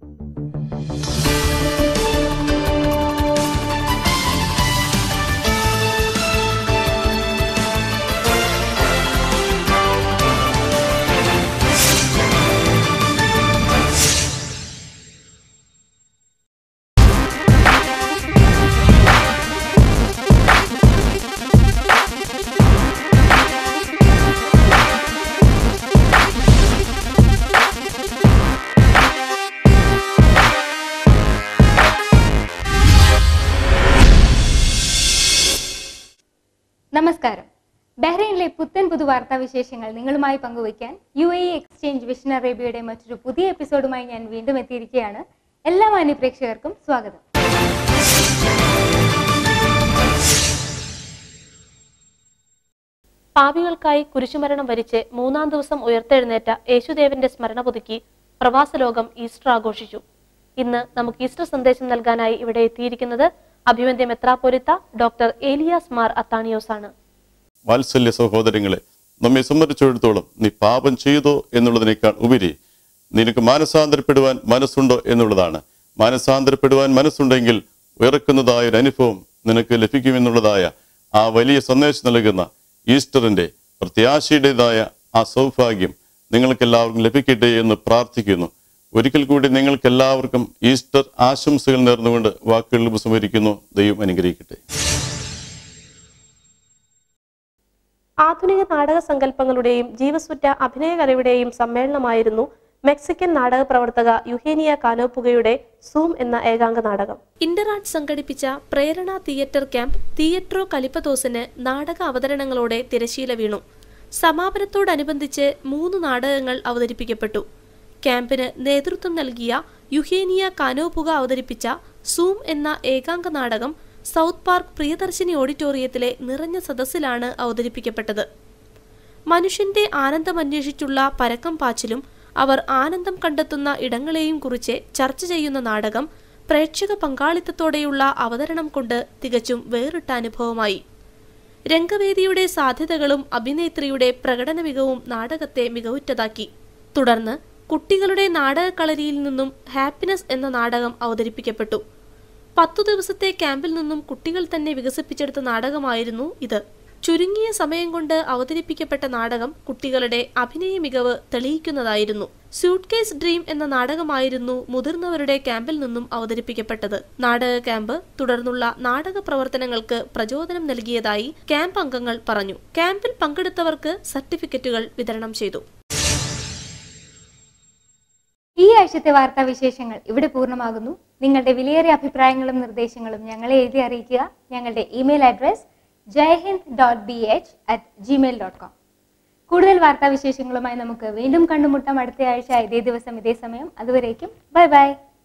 നമസ്കാരം ബഹ്റൈനിലെ പുത്തൻ പുതു വാർത്താ വിശേഷങ്ങൾ നിങ്ങളുമായി പങ്കുവയ്ക്കാൻ യു എ എക്സ്ചേഞ്ച് വിഷൻ അറേബ്യയുടെ മറ്റൊരു പുതിയ എപ്പിസോഡുമായി ഞാൻ വീണ്ടും എത്തിയിരിക്കുകയാണ് എല്ലാ മാന്യ പ്രേക്ഷകർക്കും സ്വാഗതം പാപികൾക്കായി കുരിശുമരണം വരിച്ച് മൂന്നാം ദിവസം ഉയർത്തെഴുന്നേറ്റ യേശുദേവന്റെ സ്മരണ പുതുക്കി പ്രവാസ ലോകം ഈസ്റ്റർ ആഘോഷിച്ചു ഇന്ന് നമുക്ക് ഈസ്റ്റർ സന്ദേശം നൽകാനായി ഇവിടെ എത്തിയിരിക്കുന്നത് അഭിവന്ദ്യ മെത്രാപ്പൊലിത്ത ഡോക്ടർ ഏലിയാസ് മാർ അത്താണിയോസ് ആണ് വാത്സല്യ സഹോദരങ്ങളെ നമ്മെ സംബന്ധിച്ചിടത്തോളം നീ പാപം ചെയ്തോ എന്നുള്ളതിനേക്കാൾ ഉപരി നിനക്ക് മാനസാന്തരപ്പെടുവാൻ മനസ്സുണ്ടോ എന്നുള്ളതാണ് മാനസാന്തരപ്പെടുവാൻ മനസ്സുണ്ടെങ്കിൽ ഉയർക്കുന്നതായ ഒരു അനുഭവം നിനക്ക് ലഭിക്കുമെന്നുള്ളതായ ആ വലിയ സന്ദേശം നൽകുന്ന ഈസ്റ്ററിന്റെ പ്രത്യാശയുടേതായ ആ സൗഭാഗ്യം നിങ്ങൾക്കെല്ലാവർക്കും ലഭിക്കട്ടെ എന്ന് പ്രാർത്ഥിക്കുന്നു ഒരിക്കൽ കൂടി നിങ്ങൾക്കെല്ലാവർക്കും ഈസ്റ്റർ ആശംസകൾ നേർന്നുകൊണ്ട് വാക്കുകളിൽ ഉപസംഹരിക്കുന്നു ദൈവം അനുഗ്രഹിക്കട്ടെ ആധുനിക നാടക സങ്കല്പങ്ങളുടെയും ജീവസുറ്റ അഭിനയകലയുടെയും സമ്മേളനമായിരുന്നു മെക്സിക്കൻ നാടക പ്രവർത്തക യുഹേനിയ കാനോപ്പുകയുടെ സൂം എന്ന ഏകാംഗ നാടകം ഇന്ററാർട്ട് സംഘടിപ്പിച്ച പ്രേരണ തിയേറ്റർ ക്യാമ്പ് തിയേറ്ററോ കലിപ്പതോസിന് നാടക അവതരണങ്ങളോടെ തിരശീല വീണു സമാപനത്തോടനുബന്ധിച്ച് മൂന്ന് നാടകങ്ങൾ അവതരിപ്പിക്കപ്പെട്ടു ക്യാമ്പിന് നേതൃത്വം നൽകിയ യുഹേനിയ കാനോപ്പുക അവതരിപ്പിച്ച സൂം എന്ന ഏകാംഗ നാടകം സൗത്ത് പാർക്ക് പ്രിയദർശിനി ഓഡിറ്റോറിയത്തിലെ നിറഞ്ഞ സദസ്സിലാണ് അവതരിപ്പിക്കപ്പെട്ടത് മനുഷ്യന്റെ ആനന്ദമന്വേഷിച്ചുള്ള പരക്കം പാച്ചിലും അവർ ആനന്ദം കണ്ടെത്തുന്ന ഇടങ്ങളെയും കുറിച്ച് ചർച്ച ചെയ്യുന്ന നാടകം പ്രേക്ഷക പങ്കാളിത്തത്തോടെയുള്ള അവതരണം കൊണ്ട് തികച്ചും വേറിട്ട അനുഭവമായി രംഗവേദിയുടെ സാധ്യതകളും അഭിനേത്രിയുടെ പ്രകടന മികവും നാടകത്തെ മികവുറ്റതാക്കി തുടർന്ന് കുട്ടികളുടെ നാടകക്കളരിയിൽ നിന്നും ഹാപ്പിനെസ് എന്ന നാടകം അവതരിപ്പിക്കപ്പെട്ടു പത്തു ദിവസത്തെ ക്യാമ്പിൽ നിന്നും കുട്ടികൾ തന്നെ വികസിപ്പിച്ചെടുത്ത നാടകമായിരുന്നു ഇത് ചുരുങ്ങിയ സമയം കൊണ്ട് അവതരിപ്പിക്കപ്പെട്ട നാടകം കുട്ടികളുടെ അഭിനയ മികവ് തെളിയിക്കുന്നതായിരുന്നു സ്യൂട്ട് കേസ് ഡ്രീം എന്ന നാടകമായിരുന്നു മുതിർന്നവരുടെ ക്യാമ്പിൽ നിന്നും അവതരിപ്പിക്കപ്പെട്ടത് നാടക ക്യാമ്പ് തുടർന്നുള്ള നാടക പ്രവർത്തനങ്ങൾക്ക് പ്രചോദനം നൽകിയതായി ക്യാമ്പ് അംഗങ്ങൾ പറഞ്ഞു ക്യാമ്പിൽ പങ്കെടുത്തവർക്ക് സർട്ടിഫിക്കറ്റുകൾ വിതരണം ചെയ്തു ഈ ആഴ്ചത്തെ വാർത്താ വിശേഷങ്ങൾ ഇവിടെ പൂർണ്ണമാകുന്നു നിങ്ങളുടെ വിലയേറിയ അഭിപ്രായങ്ങളും നിർദ്ദേശങ്ങളും ഞങ്ങളെ എഴുതി അറിയിക്കുക ഞങ്ങളുടെ email address Jaihind dot B H at Gmail dot com കൂടുതൽ വാർത്താ വിശേഷങ്ങളുമായി നമുക്ക് വീണ്ടും കണ്ടുമുട്ടാം അടുത്ത ആഴ്ച ഇതേ ദിവസം ഇതേ സമയം അതുവരേക്കും ബൈ ബൈ